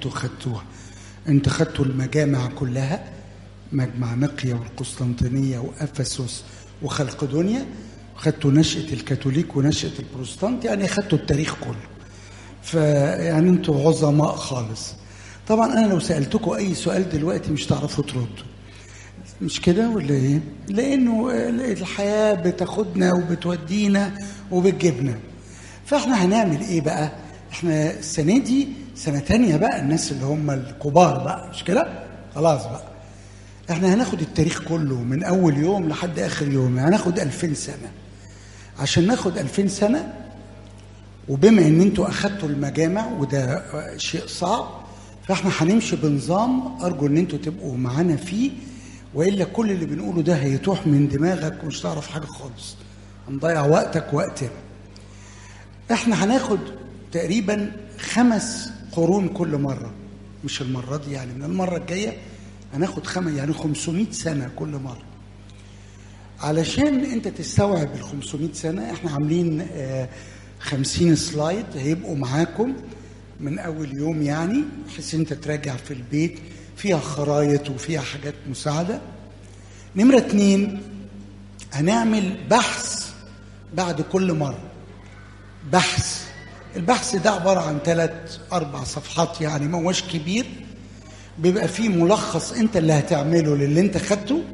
انتوا خدتوها انتوا خدتوا المجامع كلها مجمع نقيا والقسطنطينية وأفسس وخلقدونيا خدتوا نشأة الكاثوليك ونشأة البروتستانت يعني خدتوا التاريخ كله فيعني انتوا عظماء خالص طبعا انا لو سالتكم اي سؤال دلوقتي مش تعرفوا تردوا مش كده ولا ايه لانه الحياه بتاخدنا وبتودينا وبتجيبنا فاحنا هنعمل ايه بقى احنا السنه دي سنه تانية بقى الناس اللي هم الكبار بقى مش كده خلاص بقى احنا هناخد التاريخ كله من اول يوم لحد اخر يوم هناخد 2000 سنه عشان ناخد 2000 سنه وبما ان انتوا اخدتوا المجامع وده شيء صعب فاحنا هنمشي بنظام ارجو ان انتوا تبقوا معانا فيه والا كل اللي بنقوله ده هيتوح من دماغك ومش تعرف حاجه خالص هنضيع وقتك وقتنا احنا هناخد تقريبا خمس قرون كل مره مش المره دي يعني من المره الجايه هناخد خمس يعني 500 سنه كل مره علشان انت تستوعب ال 500 سنه احنا عاملين آه 50 سلايد هيبقوا معاكم من اول يوم يعني بحيث انت تراجع في البيت فيها خرايط وفيها حاجات مساعده نمره اتنين هنعمل بحث بعد كل مره بحث البحث ده عباره عن ثلاث اربع صفحات يعني ما هوش كبير بيبقى فيه ملخص انت اللي هتعمله للي انت خدته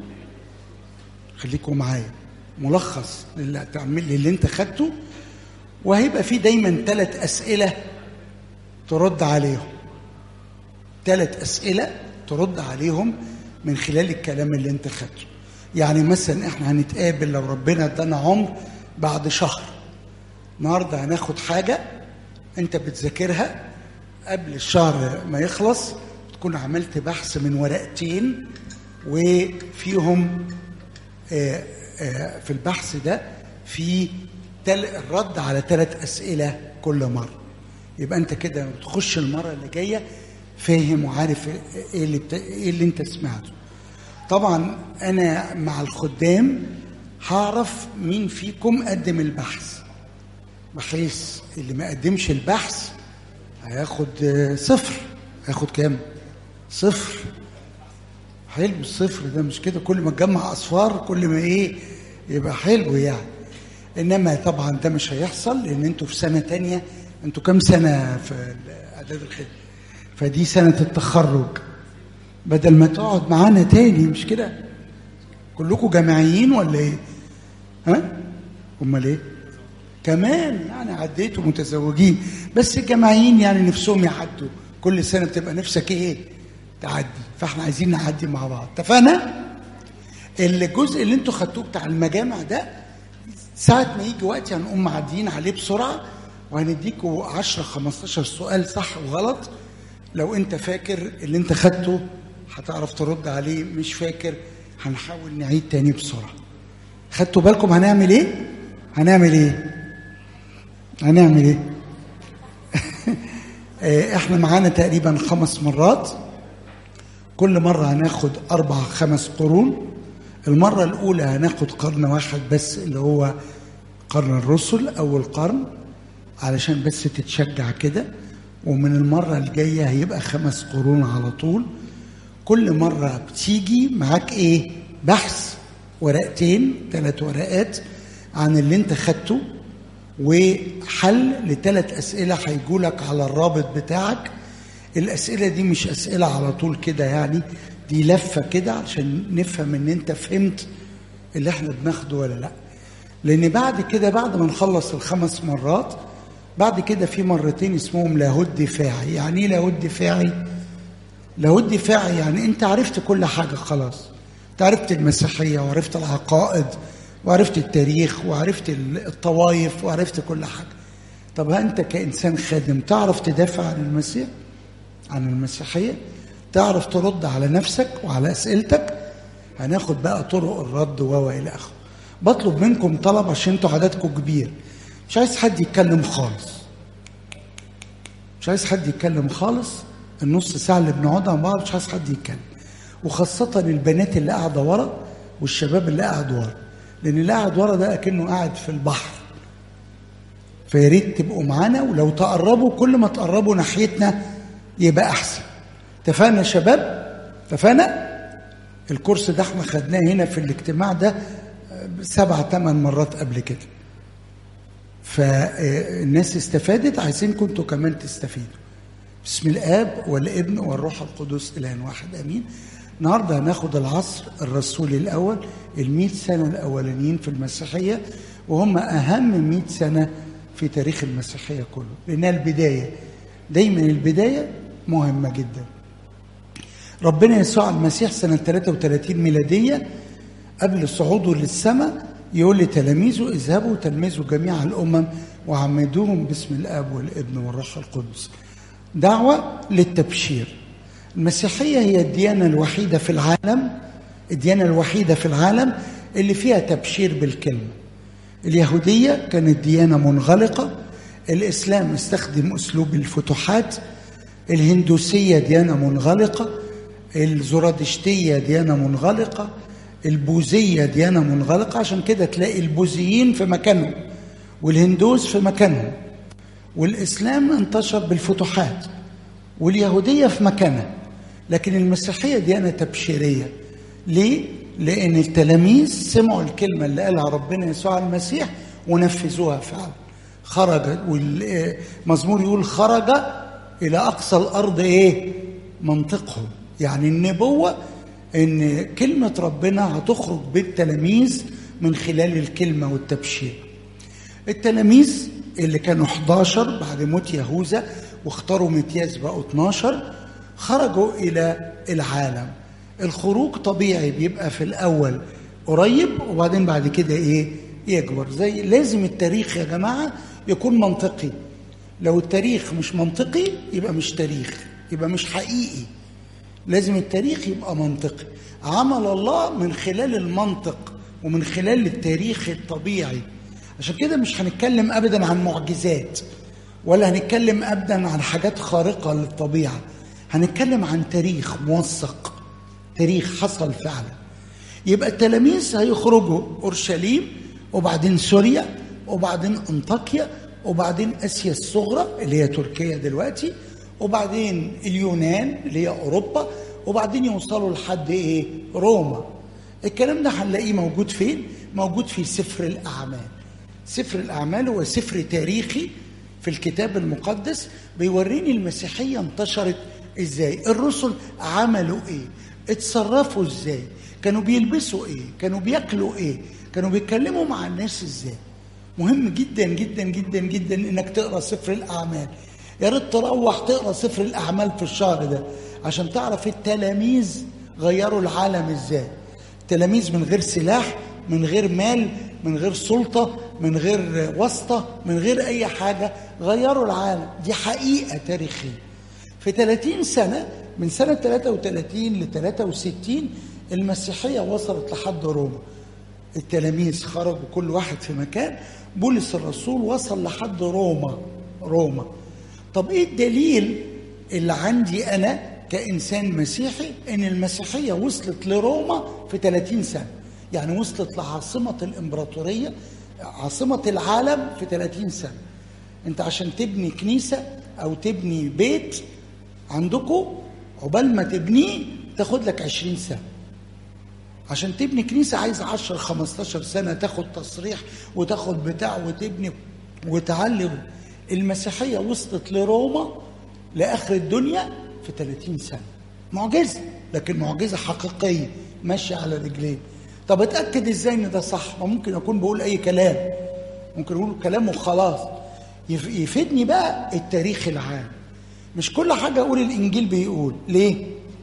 خليكم معايا ملخص للي هتعمل للي انت خدته وهيبقى فيه دايما ثلاث اسئله ترد عليهم ثلاث اسئله ترد عليهم من خلال الكلام اللي انت خدته يعني مثلا احنا هنتقابل لو ربنا ادانا عمر بعد شهر النهارده هناخد حاجه انت بتذاكرها قبل الشهر ما يخلص تكون عملت بحث من ورقتين وفيهم آآ آآ في البحث ده في تل الرد على ثلاث اسئله كل مره يبقى انت كده بتخش المره اللي جايه فاهم وعارف ايه اللي بت... ايه اللي انت سمعته طبعا انا مع الخدام هعرف مين فيكم قدم البحث بحيث اللي ما قدمش البحث هياخد صفر هياخد كام صفر حلو الصفر ده مش كده كل ما تجمع اصفار كل ما ايه يبقى حلو يعني انما طبعا ده مش هيحصل لان انتوا في سنه تانية انتوا كام سنه في اعداد الخدمه فدي سنه التخرج بدل ما تقعد معانا تاني مش كده كلكم جامعيين ولا ايه ها امال ايه كمان يعني عديتوا متزوجين بس الجامعيين يعني نفسهم يعدوا كل سنه بتبقى نفسك ايه تعدي فاحنا عايزين نعدي مع بعض اتفقنا الجزء اللي انتوا خدتوه بتاع المجامع ده ساعة ما يجي وقت هنقوم معديين عليه بسرعة وهنديكوا 10 15 سؤال صح وغلط لو انت فاكر اللي انت خدته هتعرف ترد عليه مش فاكر هنحاول نعيد تاني بسرعة خدتوا بالكم هنعمل ايه؟ هنعمل ايه؟ هنعمل ايه؟ احنا معانا تقريبا خمس مرات كل مرة هناخد أربع خمس قرون المرة الأولى هناخد قرن واحد بس اللي هو قرن الرسل أول قرن علشان بس تتشجع كده ومن المرة الجاية هيبقى خمس قرون على طول كل مرة بتيجي معاك إيه بحث ورقتين ثلاث ورقات عن اللي انت خدته وحل لثلاث أسئلة هيجولك على الرابط بتاعك الأسئلة دي مش أسئلة على طول كده يعني دي لفة كده عشان نفهم ان انت فهمت اللي احنا بناخده ولا لا لان بعد كده بعد ما نخلص الخمس مرات بعد كده في مرتين اسمهم لاهوت دفاعي يعني ايه لاهوت دفاعي لاهوت دفاعي يعني انت عرفت كل حاجة خلاص انت عرفت المسيحية وعرفت العقائد وعرفت التاريخ وعرفت الطوائف وعرفت كل حاجة طب انت كإنسان خادم تعرف تدافع عن المسيح عن المسيحية تعرف ترد على نفسك وعلى اسئلتك هناخد بقى طرق الرد و الى اخره بطلب منكم طلب عشان انتوا عددكم كبير مش عايز حد يتكلم خالص مش عايز حد يتكلم خالص النص ساعه اللي بنقعدها مع بعض مش عايز حد يتكلم وخاصه البنات اللي قاعده ورا والشباب اللي قاعد ورا لان اللي قاعد ورا ده اكنه قاعد في البحر فيا ريت تبقوا معانا ولو تقربوا كل ما تقربوا ناحيتنا يبقى احسن اتفقنا يا شباب اتفقنا الكورس ده احنا خدناه هنا في الاجتماع ده سبع ثمان مرات قبل كده فالناس استفادت عايزينكم انتوا كمان تستفيدوا بسم الاب والابن والروح القدس اله واحد امين النهارده هناخد العصر الرسولي الاول ال سنه الاولانيين في المسيحيه وهم اهم 100 سنه في تاريخ المسيحيه كله لانها البدايه دايما البدايه مهمه جدا ربنا يسوع المسيح سنه 33 ميلاديه قبل صعوده للسماء يقول لتلاميذه اذهبوا تلمذوا جميع الامم وعمدوهم باسم الاب والابن والروح القدس دعوه للتبشير المسيحيه هي الديانه الوحيده في العالم الديانه الوحيده في العالم اللي فيها تبشير بالكلمه اليهوديه كانت ديانه منغلقه الاسلام استخدم اسلوب الفتوحات الهندوسيه ديانه منغلقه الزرادشتيه ديانه منغلقه البوذيه ديانه منغلقه عشان كده تلاقي البوذيين في مكانهم والهندوس في مكانهم والاسلام انتشر بالفتوحات واليهوديه في مكانها لكن المسيحيه ديانه تبشيريه ليه لان التلاميذ سمعوا الكلمه اللي قالها ربنا يسوع المسيح ونفذوها فعلا خرج والمزمور يقول خرج الى اقصى الارض ايه منطقهم يعني النبوه ان كلمه ربنا هتخرج بالتلاميذ من خلال الكلمه والتبشير التلاميذ اللي كانوا 11 بعد موت يهوذا واختاروا متياس بقوا 12 خرجوا الى العالم الخروج طبيعي بيبقى في الاول قريب وبعدين بعد كده ايه يكبر زي لازم التاريخ يا جماعه يكون منطقي لو التاريخ مش منطقي يبقى مش تاريخ يبقى مش حقيقي لازم التاريخ يبقى منطقي عمل الله من خلال المنطق ومن خلال التاريخ الطبيعي عشان كده مش هنتكلم ابدا عن معجزات ولا هنتكلم ابدا عن حاجات خارقه للطبيعه هنتكلم عن تاريخ موثق تاريخ حصل فعلا يبقى التلاميذ هيخرجوا اورشليم وبعدين سوريا وبعدين انطاكيا وبعدين اسيا الصغرى اللي هي تركيا دلوقتي وبعدين اليونان اللي هي اوروبا وبعدين يوصلوا لحد ايه روما الكلام ده هنلاقيه موجود فين موجود في سفر الاعمال سفر الاعمال هو سفر تاريخي في الكتاب المقدس بيوريني المسيحيه انتشرت ازاي الرسل عملوا ايه اتصرفوا ازاي كانوا بيلبسوا ايه كانوا بياكلوا ايه كانوا بيتكلموا مع الناس ازاي مهم جدا جدا جدا جدا انك تقرا سفر الاعمال يا ريت تروح تقرا سفر الاعمال في الشهر ده عشان تعرف التلاميذ غيروا العالم ازاي تلاميذ من غير سلاح من غير مال من غير سلطة من غير واسطة من غير أي حاجة غيروا العالم دي حقيقة تاريخية في 30 سنة من سنة 33 ل 63 المسيحية وصلت لحد روما التلاميذ خرجوا كل واحد في مكان بولس الرسول وصل لحد روما روما طب ايه الدليل اللي عندي انا كانسان مسيحي ان المسيحيه وصلت لروما في 30 سنه يعني وصلت لعاصمه الامبراطوريه عاصمه العالم في 30 سنه انت عشان تبني كنيسه او تبني بيت عندكم عقبال ما تبنيه تاخد لك 20 سنه عشان تبني كنيسه عايز 10 15 سنه تاخد تصريح وتاخد بتاع وتبني وتعلم المسيحيه وصلت لروما لاخر الدنيا في 30 سنه معجزه لكن معجزه حقيقيه ماشيه على رجلين طب اتاكد ازاي ان ده صح ما ممكن اكون بقول اي كلام ممكن اقول كلام وخلاص يفيدني بقى التاريخ العام مش كل حاجه اقول الانجيل بيقول ليه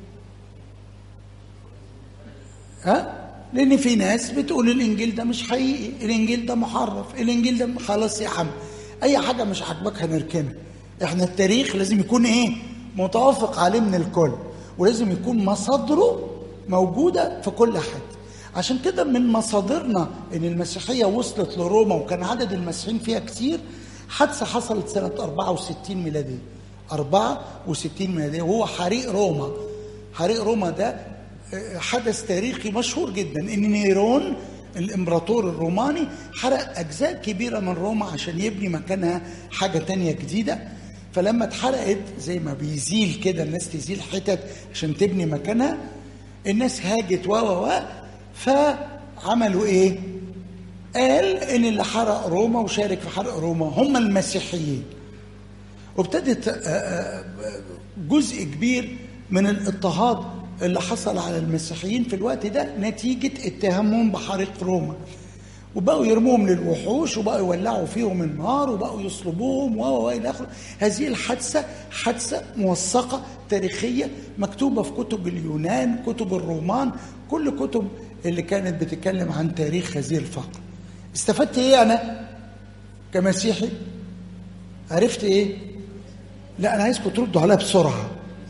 ها لان في ناس بتقول الانجيل ده مش حقيقي الانجيل ده محرف الانجيل ده خلاص يا عم اي حاجه مش عاجباك هنركنها احنا التاريخ لازم يكون ايه متوافق عليه من الكل ولازم يكون مصادره موجوده في كل حته عشان كده من مصادرنا ان المسيحيه وصلت لروما وكان عدد المسيحيين فيها كتير حادثه حصلت سنه 64 ميلاديه 64 ميلاديه وهو حريق روما حريق روما ده حدث تاريخي مشهور جدا ان نيرون الامبراطور الروماني حرق اجزاء كبيره من روما عشان يبني مكانها حاجه تانية جديده فلما اتحرقت زي ما بيزيل كده الناس تزيل حتت عشان تبني مكانها الناس هاجت و و و فعملوا ايه؟ قال ان اللي حرق روما وشارك في حرق روما هم المسيحيين وابتدت آه، آه، جزء كبير من الاضطهاد اللي حصل على المسيحيين في الوقت ده نتيجة اتهامهم بحريق روما وبقوا يرموهم للوحوش وبقوا يولعوا فيهم النار وبقوا يصلبوهم و الى اخره هذه الحادثه حادثه موثقه تاريخيه مكتوبه في كتب اليونان كتب الرومان كل كتب اللي كانت بتتكلم عن تاريخ هذه الفقره استفدت ايه انا كمسيحي عرفت ايه لا انا عايزكم تردوا عليها بسرعه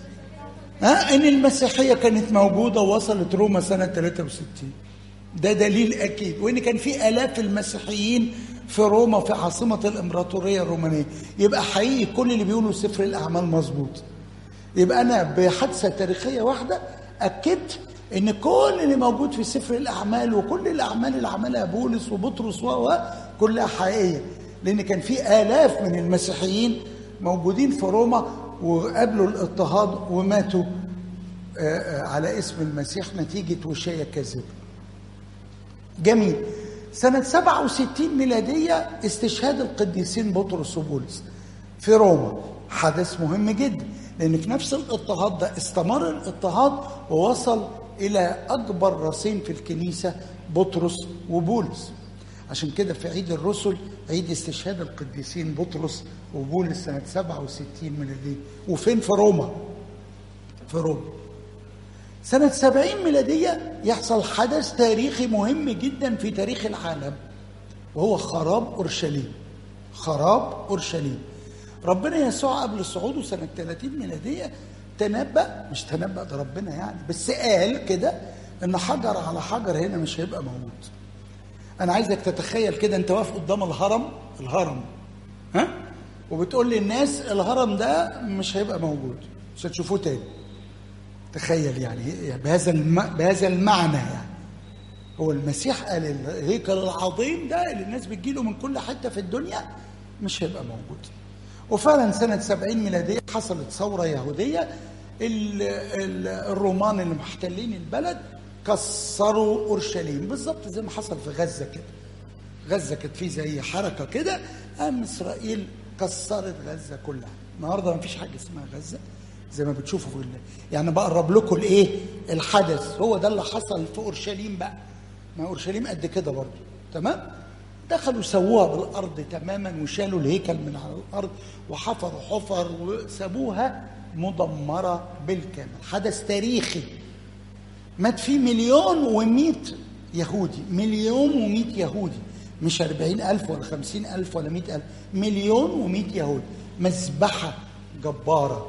ها ان المسيحيه كانت موجوده ووصلت روما سنه 63 ده دليل اكيد وان كان في الاف المسيحيين في روما في عاصمه الامبراطوريه الرومانيه يبقى حقيقي كل اللي بيقولوا سفر الاعمال مظبوط يبقى انا بحادثه تاريخيه واحده اكدت ان كل اللي موجود في سفر الاعمال وكل الاعمال اللي عملها بولس وبطرس و كلها حقيقيه لان كان في الاف من المسيحيين موجودين في روما وقابلوا الاضطهاد وماتوا آه، آه، على اسم المسيح نتيجه وشايه كاذبه جميل سنة 67 ميلادية استشهاد القديسين بطرس وبولس في روما حدث مهم جدا لأن في نفس الاضطهاد ده استمر الاضطهاد ووصل إلى أكبر راسين في الكنيسة بطرس وبولس عشان كده في عيد الرسل عيد استشهاد القديسين بطرس وبولس سنة 67 ميلادية وفين في روما في روما سنة 70 ميلادية يحصل حدث تاريخي مهم جدا في تاريخ العالم وهو خراب أورشليم خراب أورشليم ربنا يسوع قبل صعوده سنة 30 ميلادية تنبأ مش تنبأ ده ربنا يعني بس قال كده إن حجر على حجر هنا مش هيبقى موجود أنا عايزك تتخيل كده أنت واقف قدام الهرم الهرم ها وبتقول للناس الهرم ده مش هيبقى موجود مش هتشوفوه تاني تخيل يعني بهذا الم... بهذا المعنى يعني هو المسيح قال الهيكل العظيم ده اللي الناس بتجيله من كل حته في الدنيا مش هيبقى موجود وفعلا سنة 70 ميلادية حصلت ثورة يهودية ال ال الرومان اللي محتلين البلد كسروا أورشليم بالظبط زي ما حصل في غزة كده غزة كانت في زي حركة كده قام إسرائيل كسرت غزة كلها النهارده ما فيش حاجة اسمها غزة زي ما بتشوفوا في الله يعني بقرب لكم الايه الحدث هو ده اللي حصل في اورشليم بقى ما اورشليم قد كده برضه تمام دخلوا سووها بالارض تماما وشالوا الهيكل من على الارض وحفروا حفر وسابوها مدمره بالكامل حدث تاريخي مات فيه مليون ومئة يهودي مليون ومئة يهودي مش أربعين ألف ولا خمسين ألف ولا مئة ألف مليون ومئة يهودي مذبحة جبارة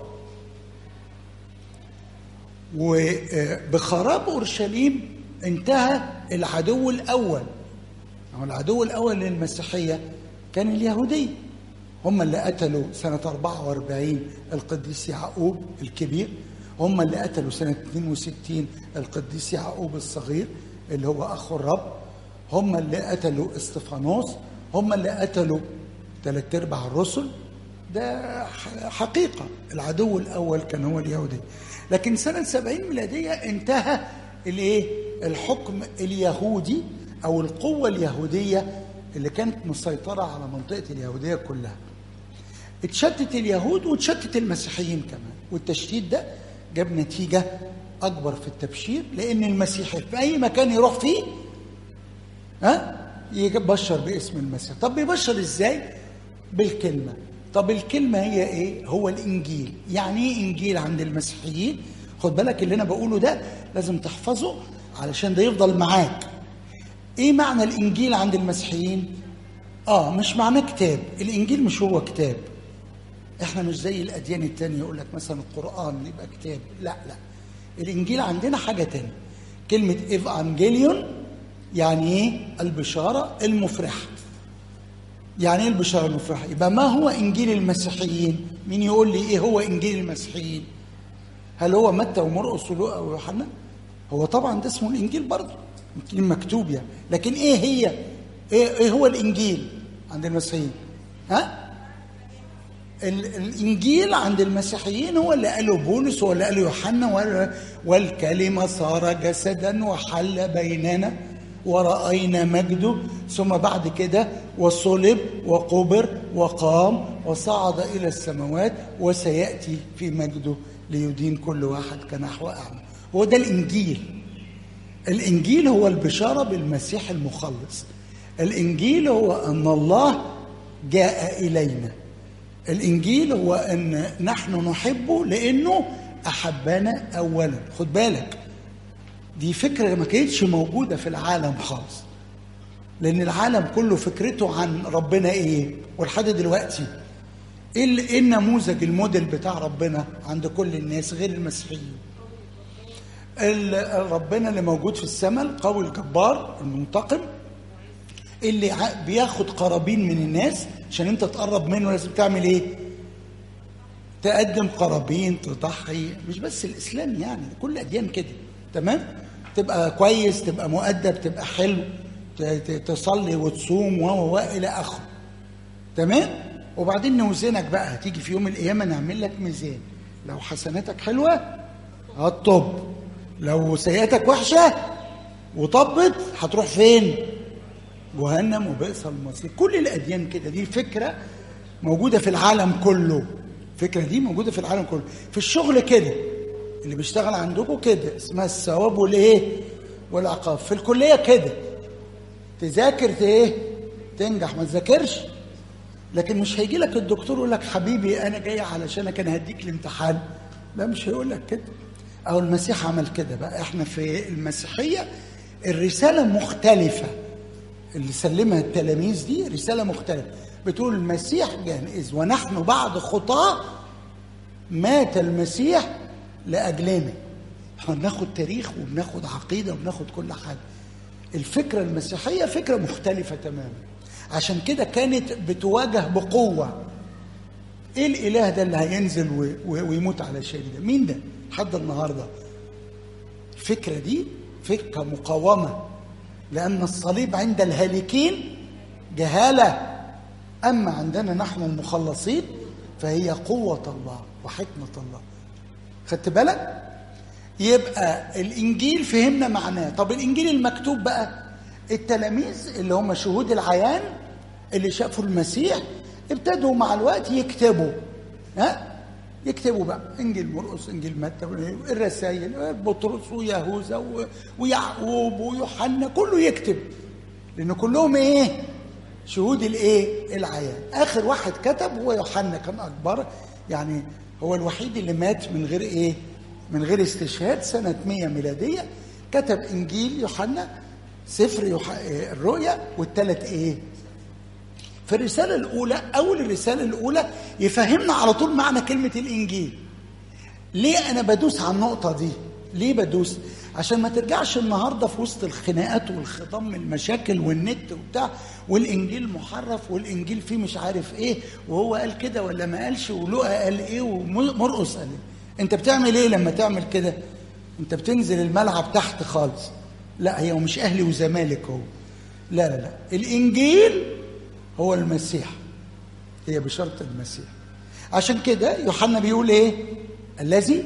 وبخراب اورشليم انتهى العدو الاول هو العدو الاول للمسيحيه كان اليهوديه هم اللي قتلوا سنة 44 القديس يعقوب الكبير هم اللي قتلوا سنة 62 القديس يعقوب الصغير اللي هو أخو الرب هم اللي قتلوا استفانوس هم اللي قتلوا ثلاث أرباع الرسل ده حقيقة العدو الأول كان هو اليهودي لكن سنة 70 ميلادية انتهى الايه الحكم اليهودي او القوة اليهودية اللي كانت مسيطرة على منطقة اليهودية كلها اتشتت اليهود واتشتت المسيحيين كمان والتشتيت ده جاب نتيجة أكبر في التبشير لأن المسيحي في أي مكان يروح فيه ها يبشر باسم المسيح طب بيبشر ازاي بالكلمه طب الكلمة هي إيه؟ هو الإنجيل يعني إيه إنجيل عند المسيحيين؟ خد بالك اللي أنا بقوله ده لازم تحفظه علشان ده يفضل معاك إيه معنى الإنجيل عند المسيحيين؟ آه مش معناه كتاب الإنجيل مش هو كتاب إحنا مش زي الأديان التانية يقول لك مثلا القرآن يبقى كتاب لا لا الإنجيل عندنا حاجة تانية كلمة إيفانجيليون يعني إيه؟ البشارة المفرحة يعني ايه البشاره المفرحه يبقى ما هو انجيل المسيحيين مين يقول لي ايه هو انجيل المسيحيين هل هو متى ومرقس ولوقا ويوحنا هو طبعا ده اسمه الانجيل برضه يمكن مكتوب يعني لكن ايه هي ايه, إيه هو الانجيل عند المسيحيين ها الانجيل عند المسيحيين هو اللي قاله بولس هو اللي قاله يوحنا والكلمه صار جسدا وحل بيننا ورأينا مجده ثم بعد كده وصلب وقبر وقام وصعد إلى السماوات وسيأتي في مجده ليدين كل واحد كنحو أعمى هو ده الإنجيل الإنجيل هو البشارة بالمسيح المخلص الإنجيل هو أن الله جاء إلينا الإنجيل هو أن نحن نحبه لأنه أحبنا أولا خد بالك دي فكرة ما كانتش موجودة في العالم خالص لأن العالم كله فكرته عن ربنا إيه ولحد دلوقتي إيه النموذج الموديل بتاع ربنا عند كل الناس غير المسيحيين ربنا اللي موجود في السماء القوي الجبار المنتقم اللي بياخد قرابين من الناس عشان انت تقرب منه لازم تعمل ايه تقدم قرابين تضحي مش بس الاسلام يعني كل الاديان كده تمام تبقى كويس تبقى مؤدب تبقى حلو تصلي وتصوم و الى اخره تمام وبعدين نوزنك بقى هتيجي في يوم القيامه نعمل لك ميزان لو حسناتك حلوه هتطب لو سيئاتك وحشه وطبت هتروح فين جهنم وبئس المصير كل الاديان كده دي فكره موجوده في العالم كله الفكره دي موجوده في العالم كله في الشغل كده اللي بيشتغل عندكم كده اسمها الثواب والايه والعقاب في الكليه كده تذاكر ايه تنجح ما تذاكرش لكن مش هيجي لك الدكتور يقول لك حبيبي انا جاي علشانك انا هديك الامتحان لا مش هيقول لك كده او المسيح عمل كده بقى احنا في المسيحيه الرساله مختلفه اللي سلمها التلاميذ دي رساله مختلفه بتقول المسيح جاهز ونحن بعد خطاه مات المسيح لاجلنا احنا بناخد تاريخ وبناخد عقيده وبناخد كل حاجه الفكره المسيحيه فكره مختلفه تماما عشان كده كانت بتواجه بقوه ايه الاله ده اللي هينزل ويموت على شيء ده مين ده لحد النهارده الفكره دي فكره مقاومه لان الصليب عند الهالكين جهاله اما عندنا نحن المخلصين فهي قوه الله وحكمه الله خدت بالك يبقى الانجيل فهمنا معناه طب الانجيل المكتوب بقى التلاميذ اللي هم شهود العيان اللي شافوا المسيح ابتدوا مع الوقت يكتبوا ها يكتبوا بقى انجيل مرقس انجيل متى الرسائل بطرس ويهوذا ويعقوب ويوحنا كله يكتب لان كلهم ايه شهود الايه العيان اخر واحد كتب هو يوحنا كان اكبر يعني هو الوحيد اللي مات من غير ايه من غير استشهاد سنة 100 ميلادية كتب إنجيل يوحنا سفر يوح... الرؤيا والثلاث إيه في الرسالة الأولى أول الرسالة الأولى يفهمنا على طول معنى كلمة الإنجيل ليه أنا بدوس على النقطة دي ليه بدوس عشان ما ترجعش النهاردة في وسط الخناقات والخضم المشاكل والنت وبتاع والإنجيل محرف والإنجيل فيه مش عارف إيه وهو قال كده ولا ما قالش ولقى قال إيه ومرقص قال إيه انت بتعمل ايه لما تعمل كده انت بتنزل الملعب تحت خالص لا هي مش اهلي وزمالك هو لا لا لا الانجيل هو المسيح هي بشرط المسيح عشان كده يوحنا بيقول ايه الذي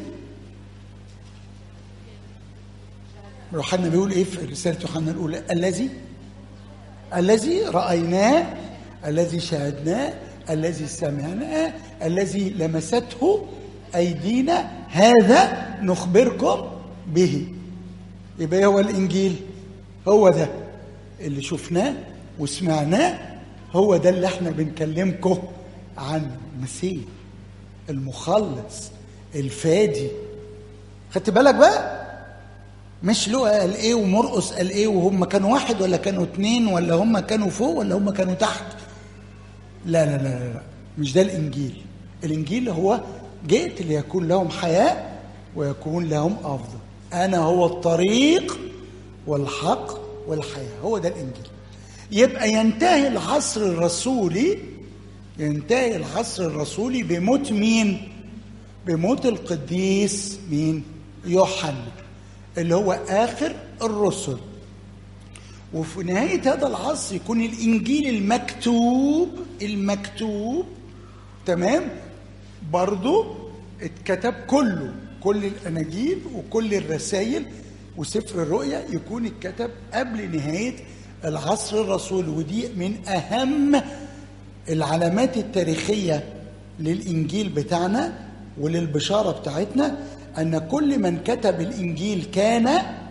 يوحنا بيقول ايه في رساله يوحنا الاولى الذي الذي رايناه الذي شاهدناه الذي سمعناه الذي لمسته أيدينا هذا نخبركم به يبقى هو الإنجيل هو ده اللي شفناه وسمعناه هو ده اللي احنا بنكلمكم عن المسيح المخلص الفادي خدت بالك بقى مش لقى قال ايه ومرقص قال ايه وهم كانوا واحد ولا كانوا اتنين ولا هم كانوا فوق ولا هم كانوا تحت لا لا لا لا مش ده الانجيل الانجيل هو جئت ليكون لهم حياة ويكون لهم أفضل أنا هو الطريق والحق والحياة هو ده الإنجيل يبقى ينتهي العصر الرسولي ينتهي العصر الرسولي بموت مين بموت القديس مين يوحنا اللي هو آخر الرسل وفي نهاية هذا العصر يكون الإنجيل المكتوب المكتوب تمام برضو اتكتب كله كل الاناجيل وكل الرسائل وسفر الرؤيا يكون اتكتب قبل نهايه العصر الرسولي ودي من اهم العلامات التاريخيه للانجيل بتاعنا وللبشاره بتاعتنا ان كل من كتب الانجيل كان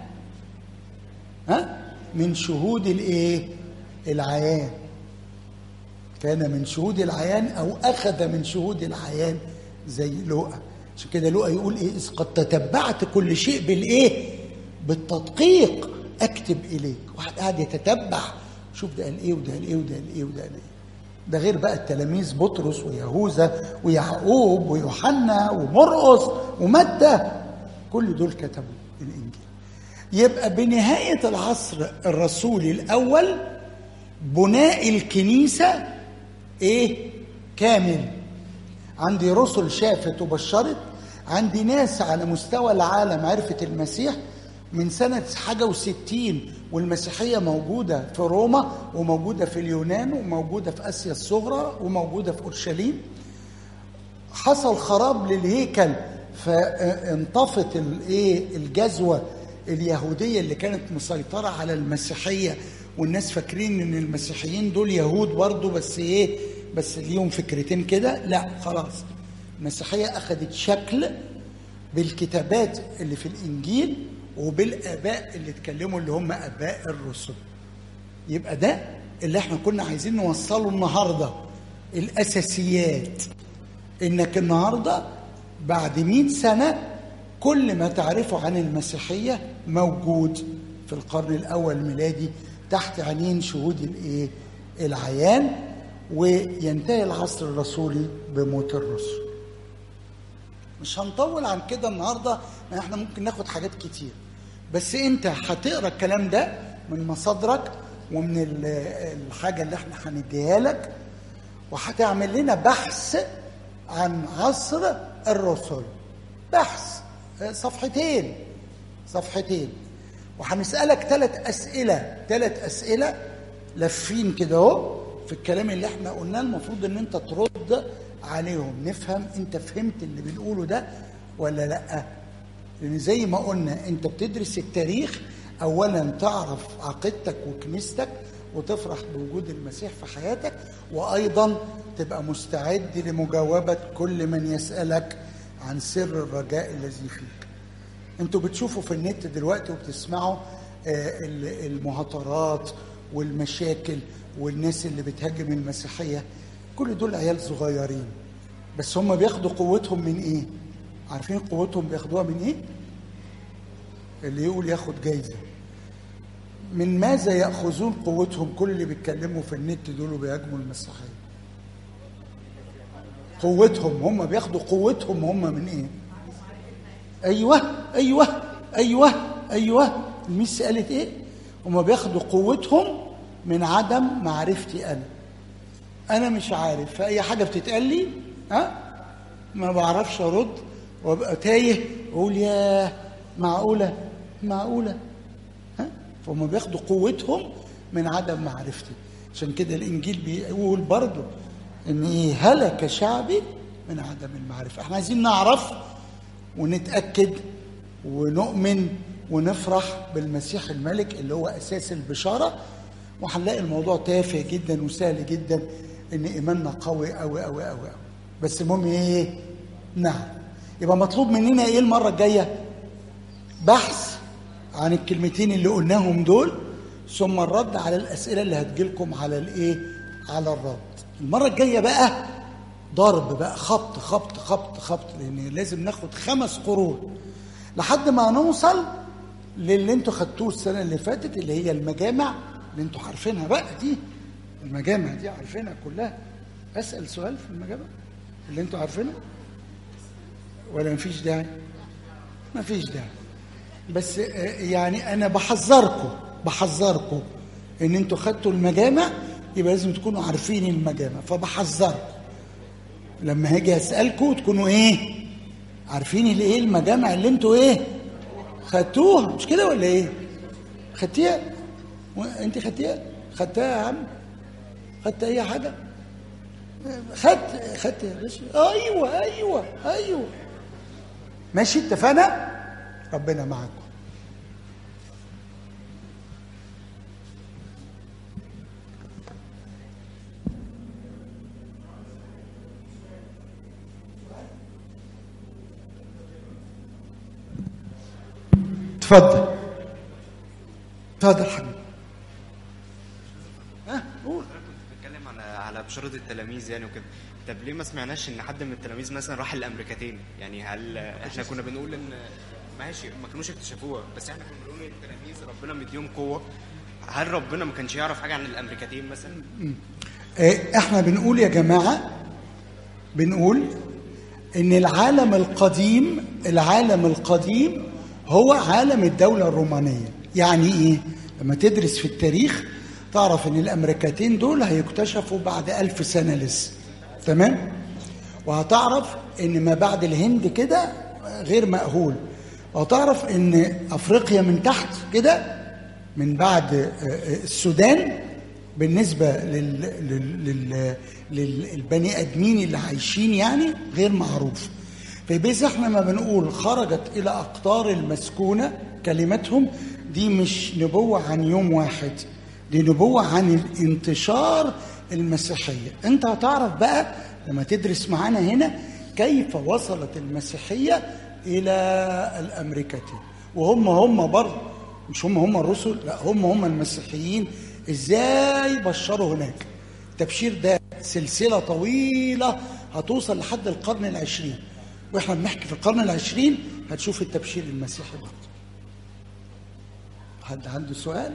ها من شهود الايه العيان كان من شهود العيان او اخذ من شهود العيان زي لوقا عشان كده لوقا يقول ايه اذ قد تتبعت كل شيء بالايه بالتدقيق اكتب اليك واحد قاعد يتتبع شوف ده قال ايه وده قال ايه وده قال ايه وده قال ايه ده غير بقى التلاميذ بطرس ويهوذا ويعقوب ويوحنا ومرقس ومتى كل دول كتبوا الانجيل يبقى بنهايه العصر الرسولي الاول بناء الكنيسه ايه كامل عندي رسل شافت وبشرت عندي ناس على مستوى العالم عرفت المسيح من سنة حاجة وستين والمسيحية موجودة في روما وموجودة في اليونان وموجودة في آسيا الصغرى وموجودة في أورشليم حصل خراب للهيكل فانطفت الايه الجزوه اليهوديه اللي كانت مسيطره على المسيحيه والناس فاكرين ان المسيحيين دول يهود برضه بس ايه بس ليهم فكرتين كده لا خلاص المسيحيه اخذت شكل بالكتابات اللي في الانجيل وبالاباء اللي اتكلموا اللي هم اباء الرسل يبقى ده اللي احنا كنا عايزين نوصله النهارده الاساسيات انك النهارده بعد مئة سنه كل ما تعرفه عن المسيحيه موجود في القرن الاول الميلادي تحت عنين شهود الايه العيان وينتهي العصر الرسولي بموت الرسل مش هنطول عن كده النهارده ما احنا ممكن ناخد حاجات كتير بس انت هتقرا الكلام ده من مصادرك ومن ال- الحاجه اللي احنا هنديها لك وهتعمل لنا بحث عن عصر الرسل بحث آه، صفحتين صفحتين وهنسالك ثلاث اسئله ثلاث اسئله لافين كده اهو في الكلام اللي احنا قلناه المفروض ان انت ترد عليهم نفهم انت فهمت اللي بنقوله ده ولا لا لان زي ما قلنا انت بتدرس التاريخ اولا تعرف عقيدتك وكنيستك وتفرح بوجود المسيح في حياتك وايضا تبقى مستعد لمجاوبه كل من يسالك عن سر الرجاء الذي فيك انتوا بتشوفوا في النت دلوقتي وبتسمعوا آه، ال- المهاترات والمشاكل والناس اللي بتهاجم المسيحيه كل دول عيال صغيرين بس هم بياخدوا قوتهم من ايه عارفين قوتهم بياخدوها من ايه اللي يقول ياخد جايزه من ماذا ياخذون قوتهم كل اللي بيتكلموا في النت دول وبيهاجموا المسيحيه قوتهم هم بياخدوا قوتهم هم من ايه ايوه ايوه ايوه ايوه الميس قالت ايه هم بياخدوا قوتهم من عدم معرفتي انا انا مش عارف فاي حاجه بتتقال لي ها ما بعرفش ارد وابقى تايه واقول يا معقوله معقوله ها فهم بياخدوا قوتهم من عدم معرفتي عشان كده الانجيل بيقول برضه ان إيه هلك شعبي من عدم المعرفه احنا عايزين نعرف ونتاكد ونؤمن ونفرح بالمسيح الملك اللي هو اساس البشاره وهنلاقي الموضوع تافه جدا وسهل جدا ان ايماننا قوي قوي قوي قوي قوي بس المهم ايه نعم يبقى مطلوب مننا ايه المره الجايه بحث عن الكلمتين اللي قلناهم دول ثم الرد على الاسئله اللي هتجيلكم على الايه على الرد المره الجايه بقى ضرب بقى خبط خبط خبط خبط لان لازم ناخد خمس قرون لحد ما نوصل للي انتوا خدتوه السنه اللي فاتت اللي هي المجامع اللي انتوا عارفينها بقى دي المجامع دي عارفينها كلها اسال سؤال في المجامع اللي انتوا عارفينها ولا مفيش داعي مفيش داعي بس آه، يعني انا بحذركم بحذركم ان انتوا خدتوا المجامع يبقى لازم تكونوا عارفين المجامع فبحذركم لما هاجي اسالكم تكونوا ايه عارفين اللي ايه المجامع اللي انتوا ايه خدتوها مش كده ولا ايه خدتيها و- انت خدتيها خدتها يا عم خدت اي حاجه خدت خدت يا باشا ايوه ايوه ايوه ماشي اتفقنا ربنا معاكم اتفضل اتفضل حبيبي ها قول بتتكلم على على بشارة التلاميذ يعني وكده طب ليه ما سمعناش ان حد من التلاميذ مثلا راح الامريكتين يعني هل احنا كنا بنقول ان ماشي ما كانوش اكتشفوها بس احنا كنا بنقول ان التلاميذ ربنا مديهم قوه هل ربنا ما كانش يعرف حاجه عن الامريكتين مثلا إيه، احنا بنقول يا جماعه بنقول ان العالم القديم العالم القديم هو عالم الدوله الرومانيه يعني ايه لما تدرس في التاريخ تعرف ان الامريكتين دول هيكتشفوا بعد ألف سنه لسه تمام وهتعرف ان ما بعد الهند كده غير مأهول وهتعرف ان افريقيا من تحت كده من بعد آه، آه، السودان بالنسبه لل... لل... لل... للبني ادمين اللي عايشين يعني غير معروف فبس احنا ما بنقول خرجت الى اقطار المسكونه كلمتهم دي مش نبوه عن يوم واحد دي نبوه عن الانتشار المسيحيه انت هتعرف بقى لما تدرس معانا هنا كيف وصلت المسيحيه الى الامريكتين وهم هم برضه مش هم هم الرسل لا هم هم المسيحيين ازاي بشروا هناك التبشير ده سلسله طويله هتوصل لحد القرن العشرين واحنا بنحكي في القرن العشرين هتشوف التبشير المسيحي برضه حد عنده سؤال